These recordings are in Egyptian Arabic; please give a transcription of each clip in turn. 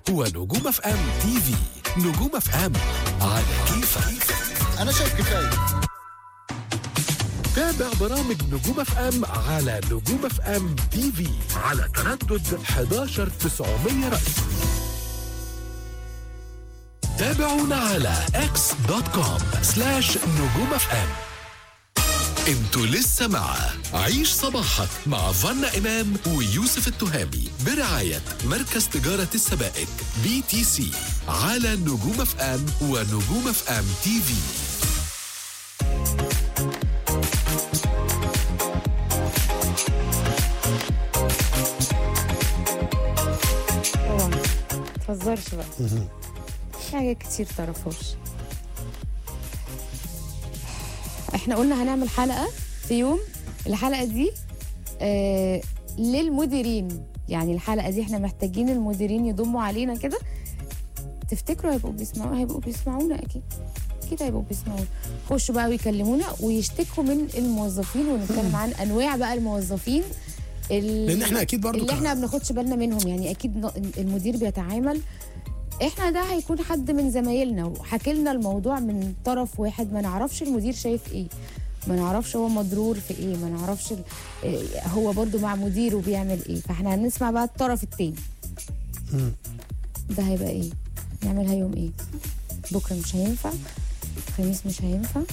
ونجوم اف ام تي في نجوم اف ام على كيفك انا شايف كفايه تابع برامج نجوم اف ام على نجوم اف ام تي في على تردد 11900 رأس تابعونا على اكس دوت كوم سلاش نجوم اف ام انتوا لسه مع عيش صباحك مع فنا امام ويوسف التهامي برعايه مركز تجاره السبائك بي تي سي على نجوم اف ام ونجوم اف ام تي في طبعا ما تهزرش بقى في حاجات كتير تعرفوش احنا قلنا هنعمل حلقة في يوم الحلقة دي آه للمديرين يعني الحلقة دي احنا محتاجين المديرين يضموا علينا كده تفتكروا هيبقوا بيسمعوا هيبقوا بيسمعونا اكيد اكيد هيبقوا بيسمعونا خشوا بقى ويكلمونا ويشتكوا من الموظفين ونتكلم عن انواع بقى الموظفين ال- لان احنا اكيد برضو اللي ك- احنا ما بناخدش بالنا منهم يعني اكيد ن- المدير بيتعامل احنا ده هيكون حد من زمايلنا وحكي لنا الموضوع من طرف واحد ما نعرفش المدير شايف ايه ما نعرفش هو مضرور في ايه ما نعرفش ال- إيه هو برضو مع مديره بيعمل ايه فاحنا هنسمع بقى الطرف التاني مم. ده هيبقى ايه نعملها يوم ايه بكره مش هينفع خميس مش هينفع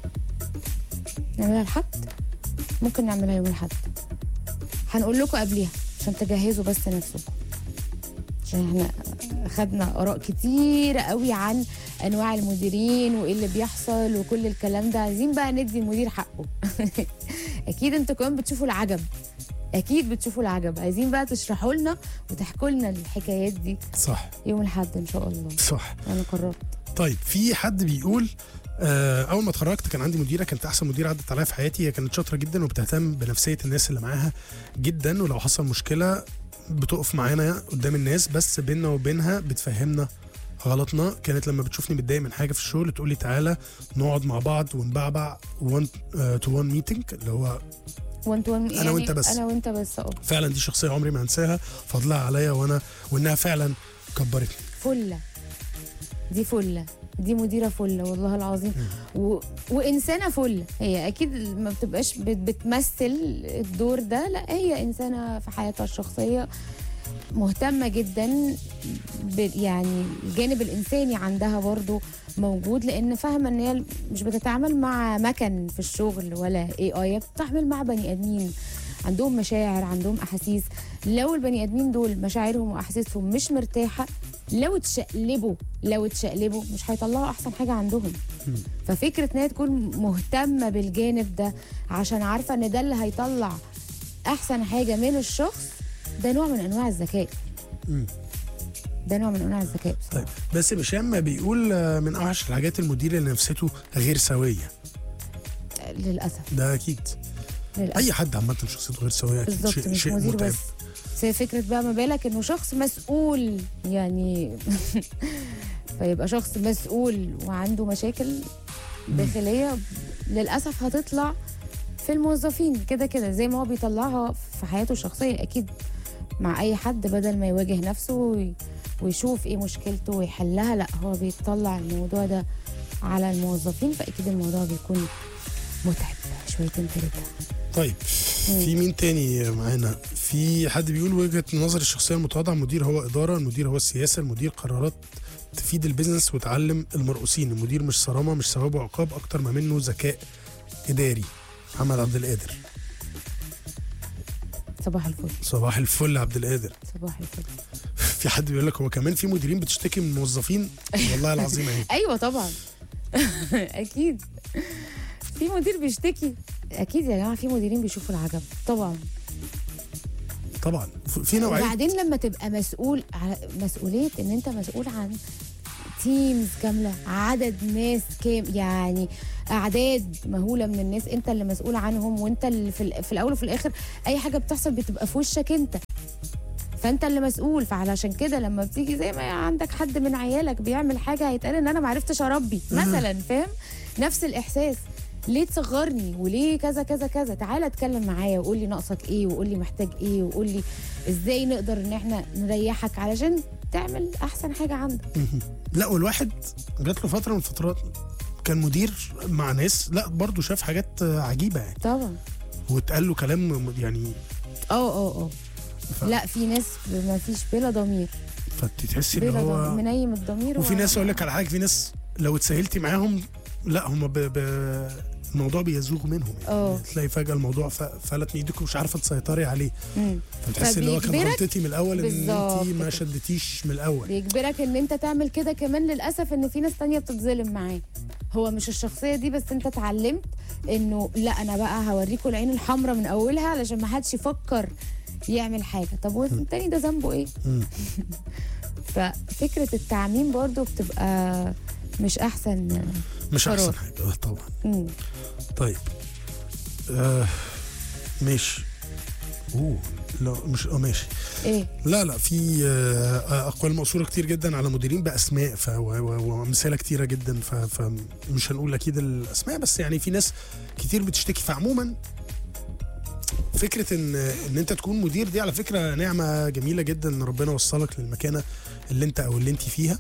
نعملها الحد ممكن نعملها يوم الحد هنقول لكم قبليها عشان تجهزوا بس نفسكم عشان احنا خدنا اراء كتيره قوي عن انواع المديرين وايه اللي بيحصل وكل الكلام ده عايزين بقى ندي المدير حقه اكيد انتوا كمان بتشوفوا العجب اكيد بتشوفوا العجب عايزين بقى تشرحوا لنا وتحكوا لنا الحكايات دي صح يوم الاحد ان شاء الله صح انا قررت طيب في حد بيقول آه، اول ما اتخرجت كان عندي مديره كانت احسن مديره عدت عليا في حياتي هي كانت شاطره جدا وبتهتم بنفسيه الناس اللي معاها جدا ولو حصل مشكله بتقف معانا قدام الناس بس بينا وبينها بتفهمنا غلطنا كانت لما بتشوفني متضايق من حاجه في الشغل تقول لي تعالى نقعد مع بعض ونبعبع 1 تو 1 ميتنج اللي هو وانت وان أنا وأنت بس. انا وانت بس اه فعلا دي شخصيه عمري ما هنساها فضلها عليا وانا وانها فعلا كبرتني فله دي فله دي مديره فله والله العظيم و... وانسانه فله هي اكيد ما بتبقاش بت... بتمثل الدور ده لا هي انسانه في حياتها الشخصيه مهتمه جدا ب... يعني الجانب الانساني عندها برضو موجود لان فاهمه ان هي مش بتتعامل مع مكن في الشغل ولا اي اي بتتعامل مع بني ادمين عندهم مشاعر عندهم احاسيس لو البني ادمين دول مشاعرهم واحاسيسهم مش مرتاحه لو اتشقلبوا لو اتشقلبوا مش هيطلعوا احسن حاجه عندهم ففكره ان هي تكون مهتمه بالجانب ده عشان عارفه ان ده اللي هيطلع احسن حاجه من الشخص ده نوع من انواع الذكاء مم. ده نوع من انواع الذكاء بصراحه طيب بس هشام بيقول آه، من اوحش الحاجات المدير اللي نفسيته غير سويه للاسف ده اكيد للاسف اي حد عامه شخصيته غير سويه اكيد بالظبط شيء مش شيء مدير متعب بس بس هي فكره بقى ما بالك انه شخص مسؤول يعني فيبقى شخص مسؤول وعنده مشاكل داخليه للاسف هتطلع في الموظفين كده كده زي ما هو بيطلعها في حياته الشخصيه اكيد مع اي حد بدل ما يواجه نفسه وي- ويشوف ايه مشكلته ويحلها لا هو بيطلع الموضوع ده على الموظفين فاكيد الموضوع بيكون متعب شويتين ثلاثه طيب في مين تاني معانا في حد بيقول وجهه نظر الشخصيه المتواضعه المدير هو اداره المدير هو السياسه المدير قرارات تفيد البيزنس وتعلم المرؤوسين المدير مش صرامه مش ثواب وعقاب اكتر ما منه ذكاء اداري محمد عبد القادر صباح الفل صباح الفل عبد القادر صباح الفل في حد بيقول لك هو كمان في مديرين بتشتكي من الموظفين والله العظيم اهي ايوه طبعا اكيد في مدير بيشتكي اكيد يا جماعه في مديرين بيشوفوا العجب طبعا طبعا في نوعيه وبعدين لما تبقى مسؤول على مسؤوليه ان انت مسؤول عن تيمز كامله عدد ناس كام يعني اعداد مهوله من الناس انت اللي مسؤول عنهم وانت اللي في, ال- في الاول وفي الاخر اي حاجه بتحصل بتبقى في وشك انت فانت اللي مسؤول فعلشان كده لما بتيجي زي ما عندك حد من عيالك بيعمل حاجه هيتقال ان انا ما عرفتش اربي مثلا فاهم نفس الاحساس ليه تصغرني وليه كذا كذا كذا تعالى اتكلم معايا وقول لي ناقصك ايه وقول لي محتاج ايه وقول لي ازاي نقدر ان احنا نريحك علشان تعمل احسن حاجه عندك مهم. لا والواحد جات له فتره من الفترات كان مدير مع ناس لا برضه شاف حاجات آه، عجيبه يعني طبعا واتقال له كلام يعني اه اه اه ف- لا في ناس ما فيش بلا ضمير فتحسي ان بلا ضمير هو منيم الضمير وفي و- ناس اقول لك على حاجه في ناس لو اتسهلتي معاهم لا هم ب... ب... الموضوع بيزوغ منهم يعني اه. تلاقي فجاه الموضوع ف... فلت من ايدك ومش عارفه تسيطري عليه مم. فبتحسي ان هو كان فبيجبرك- غلطتي من الاول ان بالظبط انت ما كده. شدتيش من الاول بيجبرك ان انت تعمل كده كمان للاسف ان في ناس تانية بتتظلم معاه هو مش الشخصيه دي بس انت اتعلمت انه لا انا بقى هوريكم العين الحمراء من اولها علشان ما حدش يفكر يعمل حاجه طب والتاني ده ذنبه ايه مم. ففكره التعميم برضو بتبقى مش احسن مش قرار. احسن حاجه آه، طبعا مم. طيب آه ماشي اوه لا مش اه ماشي ايه لا لا في آه، اقوال مقصوره كتير جدا على مديرين باسماء ف و- و- وامثله كتيره جدا ف- فمش هنقول اكيد الاسماء بس يعني في ناس كتير بتشتكي فعموما فكره ان ان انت تكون مدير دي على فكره نعمه جميله جدا ان ربنا وصلك للمكانه اللي انت او اللي انت فيها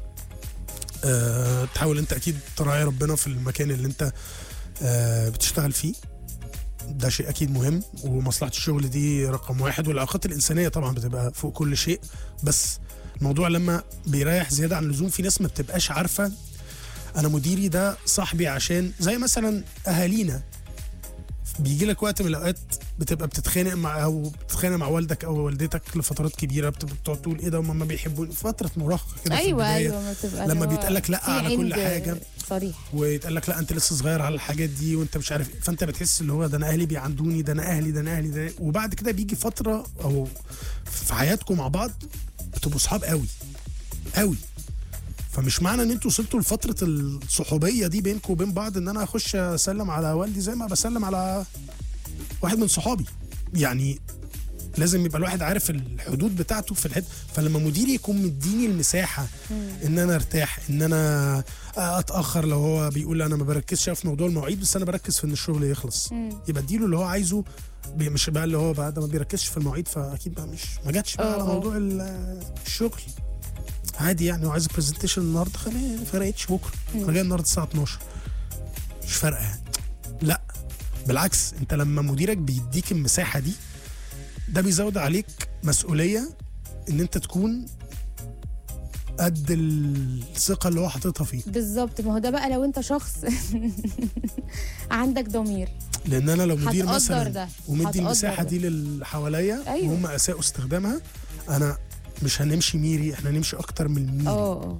أه تحاول انت اكيد تراعي ربنا في المكان اللي انت أه بتشتغل فيه ده شيء اكيد مهم ومصلحه الشغل دي رقم واحد والعلاقات الانسانيه طبعا بتبقى فوق كل شيء بس الموضوع لما بيريح زياده عن اللزوم في ناس ما بتبقاش عارفه انا مديري ده صاحبي عشان زي مثلا اهالينا بيجي لك وقت من الاوقات بتبقى بتتخانق مع او بتتخانق مع والدك او والدتك لفترات كبيره بتبقى بتقعد تقول ايه ده هم ما بيحبوني فتره مراهقه كده في ايوه البداية. ايوه ما تبقى لما اللي هو بيتقال لك لا في على كل عند حاجة. صريح ويتقال لك لا انت لسه صغير على الحاجات دي وانت مش عارف إيه. فانت بتحس اللي هو ده انا اهلي بيعندوني ده انا اهلي ده انا اهلي ده وبعد كده بيجي فتره او في حياتكم مع بعض بتبقوا صحاب قوي قوي فمش معنى ان انتوا وصلتوا لفتره الصحوبيه دي بينكم وبين بعض ان انا اخش اسلم على والدي زي ما بسلم على واحد من صحابي يعني لازم يبقى الواحد عارف الحدود بتاعته في الحته فلما مديري يكون مديني المساحه ان انا ارتاح ان انا اتاخر لو هو بيقول انا ما بركزش في موضوع المواعيد بس انا بركز في ان الشغل يخلص مم. يبقى اديله اللي هو عايزه بي- مش بقى اللي هو بقى ده ما بيركزش في المواعيد فاكيد بقى مش ما جاتش بقى اه على اه. موضوع ال- الشغل عادي يعني وعايز برزنتيشن النهارده خليه ما فرقتش بكره انا جاي النهارده الساعه 12 مش فارقه يعني لا بالعكس انت لما مديرك بيديك المساحه دي ده بيزود عليك مسؤوليه ان انت تكون قد الثقه اللي هو حاططها فيك بالظبط ما هو ده بقى لو انت شخص عندك ضمير لان انا لو مدير هتقدر مثلا ده ومدي هتقدر المساحه ده. دي للي حواليا أيوة. وهم اساءوا استخدامها انا مش هنمشي ميري احنا هنمشي اكتر من الميري اه اه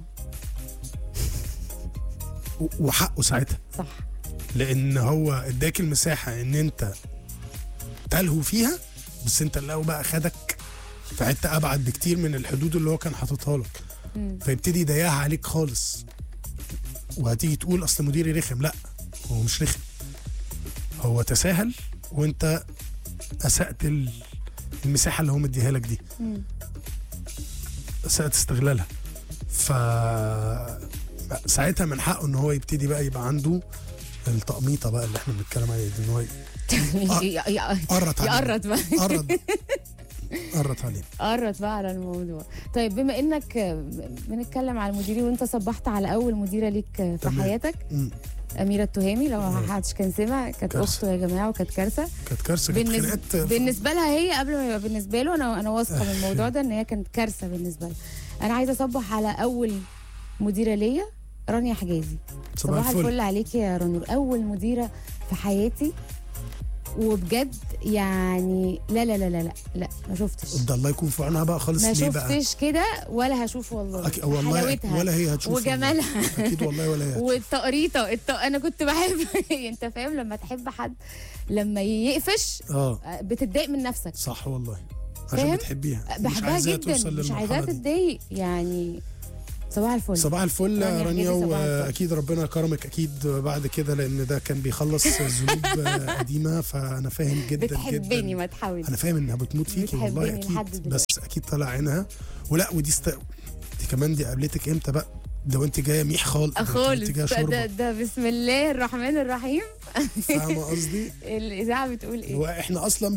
و- وحقه ساعتها صح لان هو اداك المساحه ان انت تلهو فيها بس انت اللي هو بقى خدك في حته ابعد بكتير من الحدود اللي هو كان حاططها لك مم. فيبتدي يضيقها عليك خالص وهتيجي تقول اصل مديري رخم لا هو مش رخم هو تساهل وانت اسأت ال- المساحه اللي هو مديها لك دي مم. اسأت استغلالها ف ساعتها من حقه ان هو يبتدي بقى يبقى عنده التقميطه بقى اللي احنا بنتكلم عليها دي ان هو ي- ي- قرط علينا يقرط بقى قرط قرط علينا قرط بقى على الموضوع طيب بما انك بنتكلم على المديرين وانت صبحت على اول مديره ليك في تمام. حياتك مم. اميره التهامي لو مم. ما حدش كان سمع كانت كارثة. اخته يا جماعه وكانت كارثه كانت كارثه كانت بالنسبه, خناقات بالنسبه لها هي قبل ما يبقى بالنسبه له انا انا واثقه من الموضوع ده ان هي كانت كارثه بالنسبه لها انا عايزه اصبح على اول مديره ليا رانيا حجازي صباح الفل عليكي يا رنور اول مديره في حياتي وبجد يعني لا لا لا لا لا لا ما شفتش ده الله يكون في عونها بقى خالص ما ليه بقى؟ شفتش كده ولا هشوف والله أك... والله حلاوتها ولا هي هتشوف وجمالها والله. اكيد والله ولا هي هتشوف. والتقريطه الت... انا كنت بحب انت فاهم لما تحب حد لما يقفش اه بتتضايق من نفسك صح والله عشان فاهم؟ بتحبيها مش بحبها عايزاها جدا توصل مش عايزاها للمرحله دي تتضايق يعني صباح الفل صباح الفل رانيا رانيا حجازي صباح الفل. واكيد ربنا كرمك اكيد بعد كده لان ده كان بيخلص ذنوب قديمه فانا فاهم جدا بتحبني جدا ما تحاول انا فاهم انها بتموت فيكي والله بتحبني لحد اكيد دلوقتي. بس اكيد طلع عينها ولا ودي است... دي كمان دي قابلتك امتى بقى ده وانت جايه ميح خالص ده خالص وانت جايه ده, ده, شوربه ده بسم الله الرحمن الرحيم فاهمه قصدي الاذاعه بتقول ايه هو احنا اصلا بن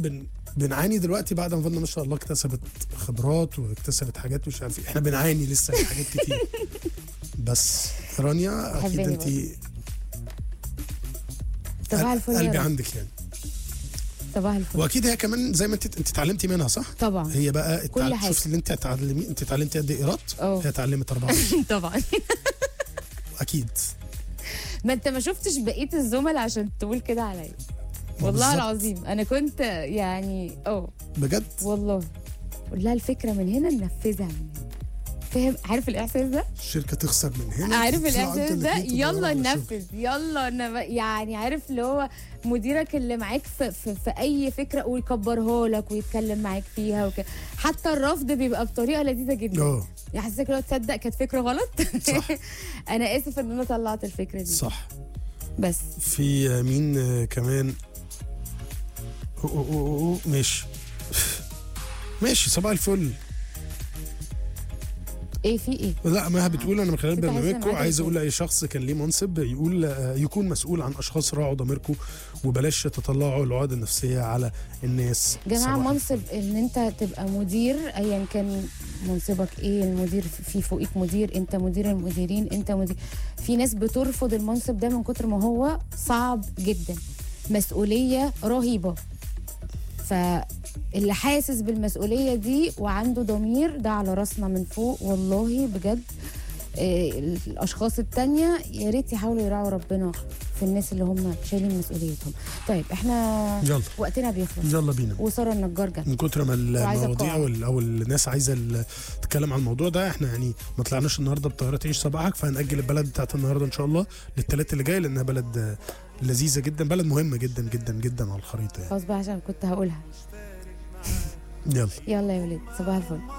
بنعاني دلوقتي بعد ما فضلنا ما شاء الله اكتسبت خبرات واكتسبت حاجات مش عارف إيه. احنا بنعاني لسه من حاجات كتير بس رانيا اكيد بحبني انت صباح الفل يا قلبي رب. عندك يعني صباح الفل واكيد هي كمان زي ما انت انت اتعلمتي منها صح؟ طبعا هي بقى كل التع... حاجة. شفت اللي انت اتعلمي انت اتعلمتي قد ايه ايراد؟ اه. هي اتعلمت 24 طبعا اكيد ما انت ما شفتش بقيه الزملاء عشان تقول كده عليا والله بالظبط. العظيم انا كنت يعني اه بجد والله قول لها الفكره من هنا ننفذها من هنا فاهم عارف الاحساس ده الشركه تخسر من هنا عارف تطلعوا الاحساس انتوا ده الاتنين تدوروا يلا على شغل. ننفذ يلا نب... يعني عارف اللي هو مديرك اللي معاك في, في, في اي فكره ويكبرها لك ويتكلم معاك فيها وك... حتى الرفض بيبقى بطريقه لذيذه جدا اه يحسسك لو تصدق كانت فكره غلط صح. انا اسف ان انا طلعت الفكره دي صح بس في مين آه، كمان أوه أوه أوه أوه. ماشي ماشي صباح الفل ايه في ايه لا ما بتقول انا من خلال كنت عايزة برنامجكم معاك عايز الفل. اقول لاي شخص كان ليه منصب يقول آه، يكون مسؤول عن اشخاص راعوا ضميركم وبلاش تطلعوا العقد النفسيه على الناس جماعه صباح منصب ان انت تبقى مدير ايا كان منصبك ايه المدير في فوقيك مدير انت مدير المديرين انت مدير في ناس بترفض المنصب ده من كتر ما هو صعب جدا مسؤوليه رهيبه فاللي حاسس بالمسؤوليه دي وعنده ضمير ده على راسنا من فوق والله بجد آه، الاشخاص التانية يا ريت يحاولوا يراعوا ربنا في الناس اللي هم شايلين مسؤوليتهم طيب احنا يلا وقتنا بيخلص يلا بينا وساره النجار جت من كتر ما وعايزة المواضيع أقاعد. وال- او الناس عايزه ال- تتكلم عن الموضوع ده احنا يعني ما طلعناش النهارده بطياره تعيش صباحك فهنأجل البلد بتاعت النهارده ان شاء الله للثلاث اللي جاي لانها بلد آه، لذيذه جدا بلد مهمه جدا جدا جدا على الخريطه يعني خلاص بقى عشان كنت هقولها يلا يلا يا ولاد صباح الفل